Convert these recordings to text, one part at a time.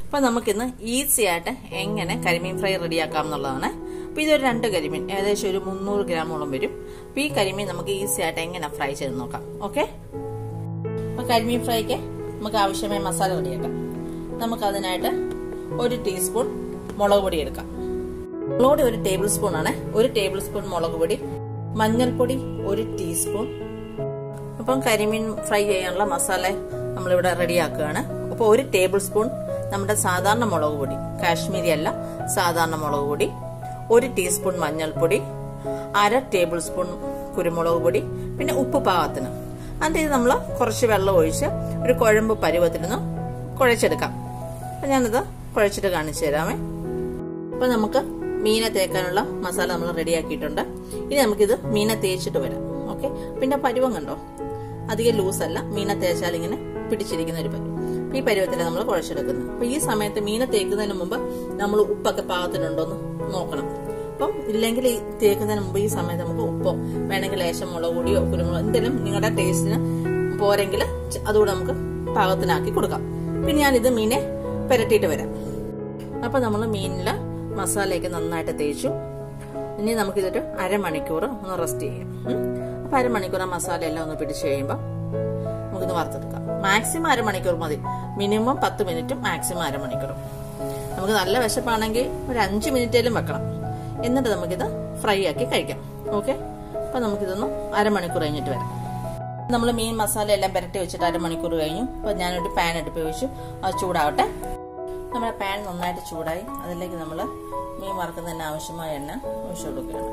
അപ്പൊ നമുക്കിന്ന് ഈസി ആയിട്ട് എങ്ങനെ കരിമീൻ ഫ്രൈ റെഡിയാക്കാം എന്നുള്ളതാണ് അപ്പൊ ഇതൊരു രണ്ട് കരിമീൻ ഏകദേശം ഒരു മുന്നൂറ് ഗ്രാമോളം വരും അപ്പൊ ഈ കരിമീൻ നമുക്ക് ഈസി ആയിട്ട് എങ്ങനെ ഫ്രൈ ചെയ്ത് നോക്കാം ഓക്കെ അപ്പൊ കരിമീൻ ഫ്രൈക്ക് നമുക്ക് ആവശ്യമായ മസാല റെഡിയാക്കാം നമുക്ക് അതിനായിട്ട് ഒരു ടീസ്പൂൺ മുളക് പൊടി എടുക്കാം മുളക് പൊടി ഒരു ടേബിൾ സ്പൂൺ ആണ് ഒരു ടേബിൾ സ്പൂൺ മുളക് പൊടി മഞ്ഞൾപ്പൊടി ഒരു ടീസ്പൂൺ അപ്പം കരിമീൻ ഫ്രൈ ചെയ്യാനുള്ള മസാല നമ്മളിവിടെ റെഡിയാക്കുകയാണ് അപ്പോൾ ഒരു ടേബിൾ സ്പൂൺ നമ്മുടെ സാധാരണ മുളക് പൊടി കാശ്മീരി അല്ല സാധാരണ മുളക് പൊടി ഒരു ടീസ്പൂൺ മഞ്ഞൾപ്പൊടി അര ടേബിൾ സ്പൂൺ കുരുമുളക് പൊടി പിന്നെ ഉപ്പ് പാകത്തിന് എന്നിട്ട് ഇത് നമ്മൾ കുറച്ച് വെള്ളം ഒഴിച്ച് ഒരു കുഴമ്പ് പരുവത്തിലൊന്ന് കുഴച്ചെടുക്കാം അപ്പം ഞാനിത് കുഴച്ചിട്ട് കാണിച്ചു തരാമേ അപ്പം നമുക്ക് മീനെ തേക്കാനുള്ള മസാല നമ്മൾ റെഡിയാക്കിയിട്ടുണ്ട് ഇനി നമുക്കിത് മീനെ തേച്ചിട്ട് വരാം ഓക്കെ പിന്നെ പരുവം കണ്ടോ അധികം ലൂസല്ല മീനെ തേച്ചാൽ ഇങ്ങനെ പിടിച്ചിരിക്കുന്ന ഒരു പരുവം ഈ പരുവത്തിൽ നമ്മൾ കുഴച്ചെടുക്കുന്നത് അപ്പൊ ഈ സമയത്ത് മീനെ തേക്കുന്നതിന് മുമ്പ് നമ്മൾ ഉപ്പൊക്കെ പാകത്തിനുണ്ടോന്ന് നോക്കണം അപ്പം ഇല്ലെങ്കിൽ ഈ തേക്കുന്നതിന് മുമ്പ് ഈ സമയത്ത് നമുക്ക് ഉപ്പോ വേണമെങ്കിൽ ലേശം മുളക് പൊടിയോ കുരുമുളക് എന്തെങ്കിലും നിങ്ങളുടെ ടേസ്റ്റിന് പോരെങ്കിൽ അതുകൂടെ നമുക്ക് പാകത്തിനാക്കി കൊടുക്കാം പിന്നെ ഞാനിത് മീനെ പുരട്ടിയിട്ട് വരാം അപ്പൊ നമ്മൾ മീനിൽ മസാലയൊക്കെ നന്നായിട്ട് തേച്ചു ഇനി നമുക്കിതൊരു അരമണിക്കൂർ ഒന്ന് റെസ്റ്റ് ചെയ്യാം അപ്പൊ അരമണിക്കൂർ ആ മസാല എല്ലാം ഒന്ന് പിടിച്ചു കഴിയുമ്പോൾ നമുക്കിത് വറുത്തെടുക്കാം മാക്സിമം അരമണിക്കൂർ മതി മിനിമം പത്ത് മിനിറ്റും മാക്സിമം അരമണിക്കൂറും നമുക്ക് നല്ല വിശപ്പാണെങ്കിൽ ഒരു അഞ്ച് മിനിറ്റേലും വെക്കണം എന്നിട്ട് നമുക്കിത് ഫ്രൈ ആക്കി കഴിക്കാം ഓക്കെ അപ്പൊ നമുക്കിതൊന്ന് അരമണിക്കൂർ കഴിഞ്ഞിട്ട് വരാം നമ്മൾ മീൻ മസാല എല്ലാം പുരട്ടി വെച്ചിട്ട് അരമണിക്കൂർ കഴിഞ്ഞു അപ്പൊ ഞാനൊരു പാൻ എടുപ്പ് വെച്ചു അത് ചൂടാവട്ടെ നമ്മുടെ പാൻ നന്നായിട്ട് ചൂടായി അതിലേക്ക് നമ്മൾ മീൻ വറുക്കുന്നതിന് ആവശ്യമായ എണ്ണ ഒഴിച്ചു കൊടുക്കുകയാണ്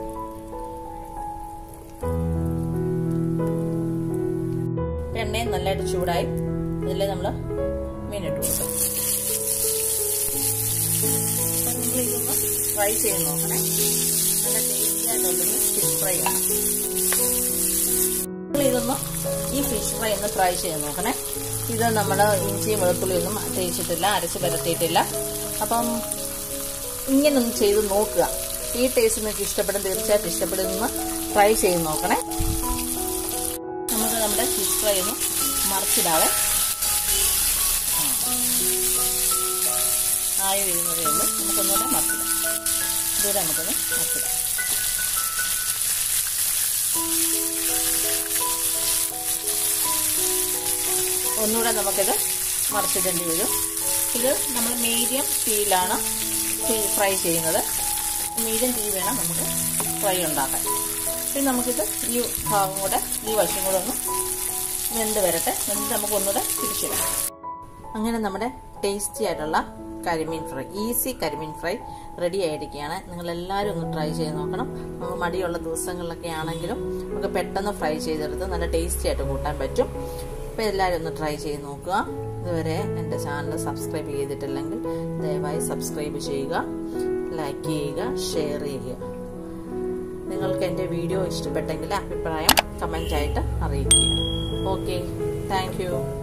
എണ്ണയും നല്ലതായിട്ട് ചൂടായി ഇതിൽ നമ്മൾ മീൻ ഇട്ട് കൊടുക്കാം ഇതൊന്ന് ഫ്രൈ ചെയ്ത് നോക്കണേ നല്ല ടേസ്റ്റി ആയിട്ടുള്ളൊരു ഫിഷ് ഫ്രൈ ആണ് ഇതൊന്ന് ഈ ഫിഷ് ഫ്രൈ ഒന്ന് ഫ്രൈ ചെയ്ത് നോക്കണേ ഇത് നമ്മൾ ഇഞ്ചിയും വെളുത്തുള്ളിയൊന്നും തേച്ചിട്ടില്ല അരച്ച് പരത്തിയിട്ടില്ല അപ്പം ഇങ്ങനൊന്ന് ചെയ്ത് നോക്കുക ഈ ടേസ്റ്റ് നിങ്ങൾക്ക് ഇഷ്ടപ്പെടും തീർച്ചയായിട്ടും ഇഷ്ടപ്പെടുന്ന ട്രൈ ചെയ്ത് നോക്കണേ നമുക്ക് നമ്മുടെ ഫിഷ് ഫ്രൈ ഒന്ന് മറിച്ചിടാവേ ആയി വരുന്നതേ ഉള്ളൂ നമുക്കൊന്നുകൂടെ മറിച്ചിടാം ഇതുകൂടെ നമുക്കൊന്ന് മറിച്ചിടാം ഒന്നുകൂടെ നമുക്കിത് മറിച്ചിടേണ്ടി വരും ഇത് നമ്മൾ മീഡിയം തീയിലാണ് ഫ്രൈ ചെയ്യുന്നത് മീഡിയം തീ വേണം നമുക്ക് ഫ്രൈ ഉണ്ടാക്കാൻ പിന്നെ നമുക്കിത് ഈ ഭാഗം കൂടെ ഈ വശം കൂടെ ഒന്ന് വെന്ത് വരട്ടെ എന്നിട്ട് നമുക്ക് ഒന്നുകൂടെ തിരിച്ചിടാം അങ്ങനെ നമ്മുടെ ടേസ്റ്റി ആയിട്ടുള്ള karimeen fry easy karimeen fry ready ആയിരിക്കുകയാണ് നിങ്ങൾ എല്ലാവരും ഒന്ന് ട്രൈ ചെയ്ത് നോക്കണം നമുക്ക് മടിയുള്ള ദിവസങ്ങളിലൊക്കെ ആണെങ്കിലും നമുക്ക് പെട്ടെന്ന് ഫ്രൈ ചെയ്തെടുത്ത് നല്ല ടേസ്റ്റി ആയിട്ട് കൂട്ടാൻ പറ്റും അപ്പോൾ എല്ലാവരും ഒന്ന് ട്രൈ ചെയ്ത് നോക്കുക ഇതുവരെ എൻ്റെ ചാനൽ സബ്സ്ക്രൈബ് ചെയ്തിട്ടില്ലെങ്കിൽ ദയവായി സബ്സ്ക്രൈബ് ചെയ്യുക ലൈക്ക് ചെയ്യുക ഷെയർ ചെയ്യുക നിങ്ങൾക്ക് എൻ്റെ വീഡിയോ ഇഷ്ടപ്പെട്ടെങ്കിൽ അഭിപ്രായം കമൻ്റ് ആയിട്ട് അറിയിക്കുക ഓക്കെ താങ്ക്